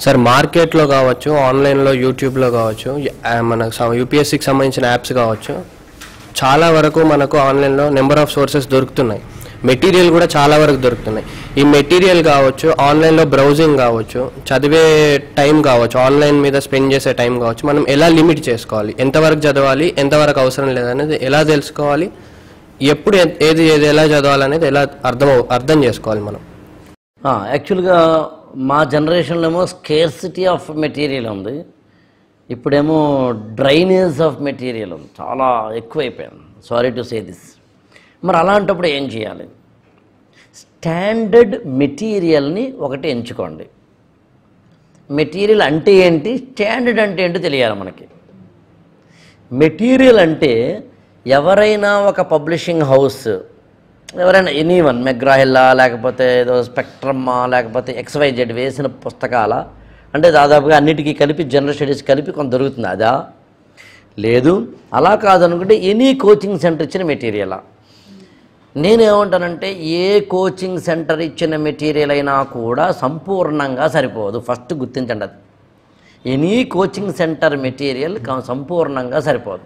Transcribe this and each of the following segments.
sir మార్కెట్లో కావచ్చు ఆన్లైన్లో యూట్యూబ్లో కావచ్చు ఆ, మన యూపీఎస్సికి సంబంధించిన యాప్స్ కావచ్చు చాలా వరకు మనకు ఆన్లైన్లో నెంబర్ ఆఫ్ సోర్సెస్ దొరుకుతున్నాయి మెటీరియల్ కూడా చాలా వరకు దొరుకుతున్నాయి ఈ మెటీరియల్ కావచ్చు ఆన్లైన్లో బ్రౌజింగ్ కావచ్చు చదివే టైం కావచ్చు ఆన్లైన్ మీద స్పెండ్ చేసే టైం కావచ్చు మనం ఎలా లిమిట్ చేసుకోవాలి ఎంతవరకు చదవాలి ఎంతవరకు అవసరం లేదనేది ఎలా తెలుసుకోవాలి ఎప్పుడు ఏ- ఏది ఏది ఎలా చదవాలనేది ఎలా అర్థం అవ- అర్థం చేసుకోవాలి మనం యాక్చువల్గా మా జనరేషన్లో ఏమో స్కేర్సిటీ ఆఫ్ మెటీరియల్ ఉంది ఇప్పుడేమో డ్రైనేజ్ ఆఫ్ మెటీరియల్ ఉంది చాలా ఎక్కువైపోయింది సారీ టు సే దిస్ మరి అలాంటప్పుడు ఏం చేయాలి స్టాండర్డ్ మెటీరియల్ని ఒకటి ఎంచుకోండి మెటీరియల్ అంటే ఏంటి స్టాండర్డ్ అంటే ఏంటో తెలియాలి మనకి మెటీరియల్ అంటే ఎవరైనా ఒక పబ్లిషింగ్ హౌస్ ఎవరైనా ఎనీ వన్ మెగ్రాహిల్లా లేకపోతే ఏదో స్పెక్ట్రమ్మా లేకపోతే ఎక్స్వైజెడ్ వేసిన పుస్తకాల అంటే దాదాపుగా అన్నిటికీ కలిపి జనరల్ స్టడీస్ కలిపి కొంత దొరుకుతుంది అదా లేదు అలా కాదనుకుంటే ఎనీ కోచింగ్ సెంటర్ ఇచ్చిన మెటీరియలా నేనేమంటానంటే ఏ కోచింగ్ సెంటర్ ఇచ్చిన మెటీరియల్ అయినా కూడా సంపూర్ణంగా సరిపోదు ఫస్ట్ గుర్తించండి అది ఎనీ కోచింగ్ సెంటర్ మెటీరియల్ క- సంపూర్ణంగా సరిపోదు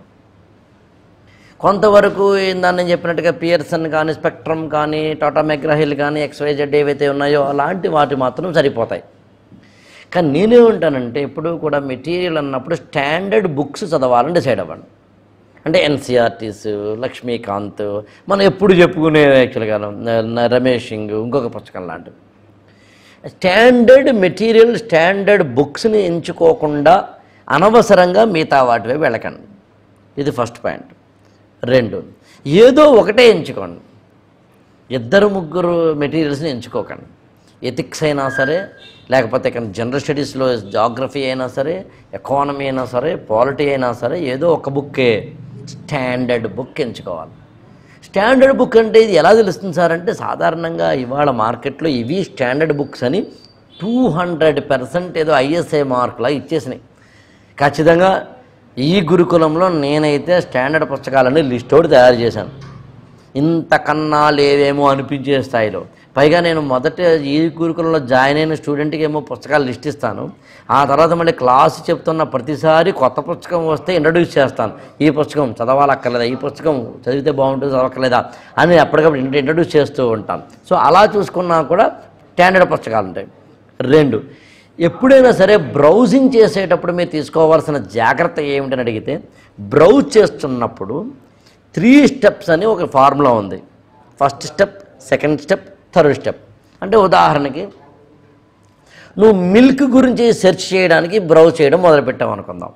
కొంతవరకు దాన్ని నేను చెప్పినట్టుగా పియర్సన్ కానీ స్పెక్ట్రమ్ కానీ టాటా మెగ్రాహిల్ కానీ ఎక్స్వైజెడ్ ఏవైతే ఉన్నాయో అలాంటి వాటి మాత్రం సరిపోతాయి కానీ నేనేమంటానంటే ఎప్పుడూ కూడా మెటీరియల్ అన్నప్పుడు స్టాండర్డ్ బుక్స్ చదవాలని డిసైడ్ అవ్వండి అంటే ఎన్సీఆర్టీస్ లక్ష్మీకాంత్ మనం ఎప్పుడు చెప్పుకునే యాక్చువల్గా న- రమేష్ సింగ్ ఇంకొక పుస్తకం లాంటివి స్టాండర్డ్ మెటీరియల్ స్టాండర్డ్ బుక్స్ని ఎంచుకోకుండా అనవసరంగా మిగతా వాటివే వెళ్ళకండి ఇది ఫస్ట్ పాయింట్ రెండు ఏదో ఒకటే ఎంచుకోండి ఇద్దరు ముగ్గురు మెటీరియల్స్ని ఎంచుకోకండి ఎథిక్స్ అయినా సరే లేకపోతే ఇక్కడ జనరల్ స్టడీస్లో జాగ్రఫీ అయినా సరే ఎకానమీ అయినా సరే పాలిటీ అయినా సరే ఏదో ఒక బుక్కే స్టాండర్డ్ బుక్ ఎంచుకోవాలి స్టాండర్డ్ బుక్ అంటే ఇది ఎలా తెలుస్తుంది సార్ అంటే సాధారణంగా ఇవాళ మార్కెట్లో ఇవి స్టాండర్డ్ బుక్స్ అని టూ హండ్రెడ్ పర్సెంట్ ఏదో ఐఎస్ఐ మార్కులా ఇచ్చేసినాయి ఖచ్చితంగా ఈ గురుకులంలో నేనైతే స్టాండర్డ్ పుస్తకాలని లిస్ట్ ఒకటి తయారు చేశాను ఇంతకన్నా లేవేమో అనిపించే స్థాయిలో పైగా నేను మొదట ఈ గురుకులంలో జాయిన్ అయిన స్టూడెంట్కి ఏమో పుస్తకాలు లిస్ట్ ఇస్తాను ఆ తర్వాత మళ్ళీ క్లాస్ చెప్తున్న ప్రతిసారి కొత్త పుస్తకం వస్తే ఇంట్రడ్యూస్ చేస్తాను ఈ పుస్తకం చదవాలక్కర్లేదా ఈ పుస్తకం చదివితే బాగుంటుంది చదవక్కర్లేదా అని ఎప్పటికప్పుడు ఇంట- ఇంట్రడ్యూస్ చేస్తూ ఉంటాను సో అలా చూసుకున్నా కూడా స్టాండర్డ్ పుస్తకాలు ఉంటాయి రెండు ఎప్పుడైనా సరే బ్రౌజింగ్ చేసేటప్పుడు మీరు తీసుకోవాల్సిన జాగ్రత్త ఏమిటని అడిగితే బ్రౌజ్ చేస్తున్నప్పుడు త్రీ స్టెప్స్ అని ఒక ఫార్ములా ఉంది first step second step third step అంటే ఉదాహరణకి నువ్వు మిల్క్ గురించి సెర్చ్ చేయడానికి బ్రౌజ్ చేయడం మొదలుపెట్టావు అనుకుందాం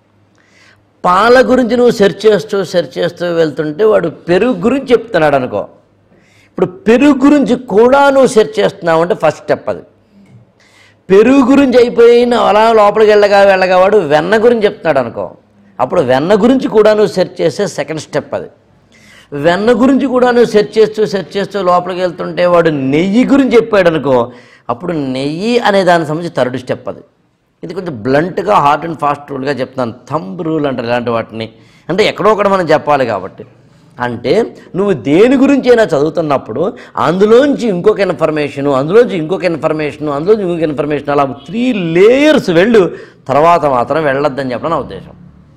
పాల గురించి నువ్వు సెర్చ్ చేస్తూ సెర్చ్ చేస్తూ వెళ్తుంటే వాడు పెరుగు గురించి చెప్తున్నాడు అనుకో ఇప్పుడు పెరుగు గురించి కూడా నువ్వు సెర్చ్ చేస్తున్నావు అంటే ఫస్ట్ స్టెప్ అది పెరుగు గురించి అయిపోయిన అలా లోపలికి వెళ్ళగా వెళ్ళగా వాడు వెన్న గురించి చెప్తున్నాడు అనుకో అప్పుడు వెన్న గురించి కూడా నువ్వు సెర్చ్ చేసే సెకండ్ స్టెప్ అది వెన్న గురించి కూడా నువ్వు సెర్చ్ చేస్తూ సెర్చ్ చేస్తూ లోపలికి వెళ్తుంటే వాడు నెయ్యి గురించి చెప్పాడు అనుకో అప్పుడు నెయ్యి అనే దానికి సంబంధించి థర్డ్ స్టెప్ అది ఇది కొంచెం బ్లంట్గా హార్ట్ అండ్ ఫాస్ట్ రూల్గా చెప్తాను థంబ్ రూల్ అంటారు ఇలాంటి వాటిని అంటే ఎక్కడో ఒకటి మనం చెప్పాలి కాబట్టి అంటే నువ్వు దేని గురించి అయినా చదువుతున్నప్పుడు అందులోంచి ఇంకొక ఇన్ఫర్మేషను అందులోంచి ఇంకొక ఇన్ఫర్మేషను అందులోంచి ఇంకొక ఇన్ఫర్మేషన్ అలా త్రీ లేయర్స్ వెళ్ళు తర్వాత మాత్రం వెళ్ళొద్దని చెప్పడం నా ఉద్దేశం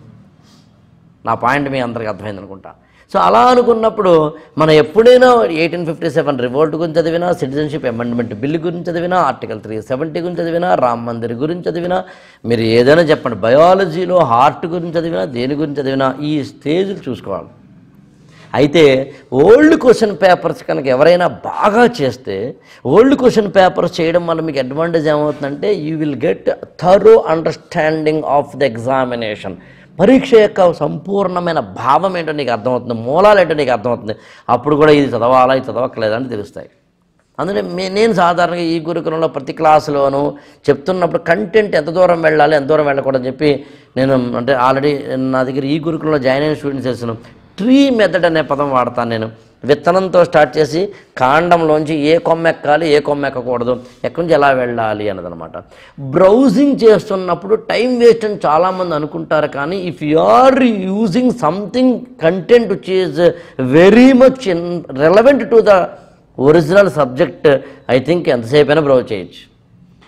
నా పాయింట్ మీ అందరికి అర్థమైంది అనుకుంటా సో అలా అనుకున్నప్పుడు మనం ఎప్పుడైనా ఎయిటీన్ ఫిఫ్టీ సెవెన్ రివోల్ట్ గురించి చదివినా సిటిజన్షిప్ అమెండ్మెంట్ బిల్ గురించి చదివినా ఆర్టికల్ త్రీ సెవెంటీ గురించి చదివినా రామ్ మందిర్ గురించి చదివినా మీరు ఏదైనా చెప్పండి బయాలజీలో హార్ట్ గురించి చదివినా దేని గురించి చదివినా ఈ స్టేజ్లు చూసుకోవాలి అయితే ఓల్డ్ క్వశ్చన్ పేపర్స్ కనుక ఎవరైనా బాగా చేస్తే ఓల్డ్ క్వశ్చన్ పేపర్స్ చేయడం వల్ల మీకు అడ్వాంటేజ్ ఏమవుతుందంటే you will get thorough understanding of the examination పరీక్ష యొక్క సంపూర్ణమైన భావం ఏంటో నీకు అర్థమవుతుంది మూలాలు ఏంటో నీకు అర్థమవుతుంది అప్పుడు కూడా ఇది చదవాలా ఇది చదవక్కలేదా అని తెలుస్తాయి అందుకే మే నేను సాధారణంగా ఈ గురుకులంలో ప్రతి క్లాసులోనూ చెప్తున్నప్పుడు కంటెంట్ ఎంత దూరం వెళ్ళాలి ఎంత దూరం వెళ్ళకూడదని చెప్పి నేను అంటే ఆల్రెడీ నా దగ్గర ఈ గురుకులంలో జాయిన్ అయిన స్టూడెంట్స్ తెలుసును ట్రీ మెథడ్ అనే పదం వాడతాను నేను విత్తనంతో స్టార్ట్ చేసి కాండంలోంచి ఏ కొమ్మ ఎక్కాలి ఏ కొమ్మ ఎక్కకూడదు ఎక్కడి నుంచి ఎలా వెళ్ళాలి అన్నదనమాట బ్రౌజింగ్ చేస్తున్నప్పుడు టైం వేస్ట్ అని చాలామంది అనుకుంటారు కానీ if you are using something content which is very much relevant to the original subject I think ఎంతసేపు అయినా బ్రౌజ్ చేయొచ్చు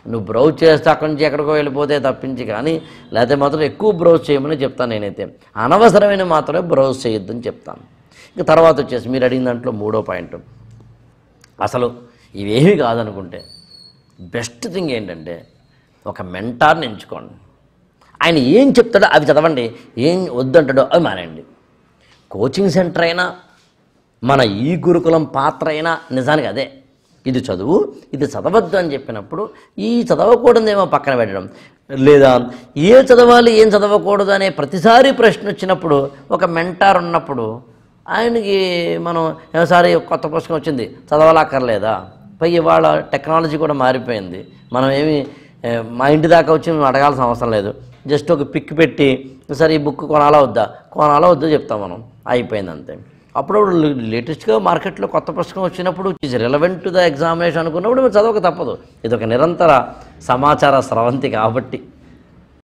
నువ్వు బ్రౌజ్ చేస్తే అక్కడి నుంచి ఎక్కడికో వెళ్ళిపోతే తప్పించి కానీ లేకపోతే మాత్రం ఎక్కువ బ్రౌజ్ చేయమని చెప్తాను నేనైతే అనవసరమైన మాత్రమే బ్రౌజ్ చేయొద్దని చెప్తాను ఇంకా తర్వాత వచ్చేసి మీరు అడిగిన దాంట్లో మూడో పాయింట్ అసలు ఇవేమీ కాదనుకుంటే బెస్ట్ థింగ్ ఏంటంటే ఒక మెంటార్ని ఎంచుకోండి ఆయన ఏం చెప్తాడో అవి చదవండి ఏం వద్దంటాడో అవి మానేయండి కోచింగ్ సెంటర్ అయినా మన ఈ గురుకులం పాత్ర అయినా నిజానికి అదే ఇది చదువు ఇది చదవద్దు అని చెప్పినప్పుడు ఈ చదవకూడదేమో పక్కన పెట్టడం లేదా ఏ చదవాలి ఏం చదవకూడదు అనే ప్రతిసారి ప్రశ్న వచ్చినప్పుడు ఒక మెంటార్ ఉన్నప్పుడు ఆయనకి మనం ఒకసారి కొత్త పుస్తకం వచ్చింది చదవాలక్కర్లేదా పై ఇవాళ టెక్నాలజీ కూడా మారిపోయింది మనం ఏమి ఏ, మా ఇంటి దాకా వచ్చి మేము అడగాల్సిన అవసరం లేదు జస్ట్ ఒక పిక్ పెట్టి సరే ఈ బుక్ కొనాలా వద్దా కొనాలా వద్దా చెప్తాం మనం అయిపోయింది అంతే అప్పుడు లేటెస్ట్గా మార్కెట్లో కొత్త పుస్తకం వచ్చినప్పుడు is relevant to the examination అనుకున్నప్పుడు మీరు చదవక తప్పదు ఇది ఒక నిరంతర సమాచార స్రవంతి కాబట్టి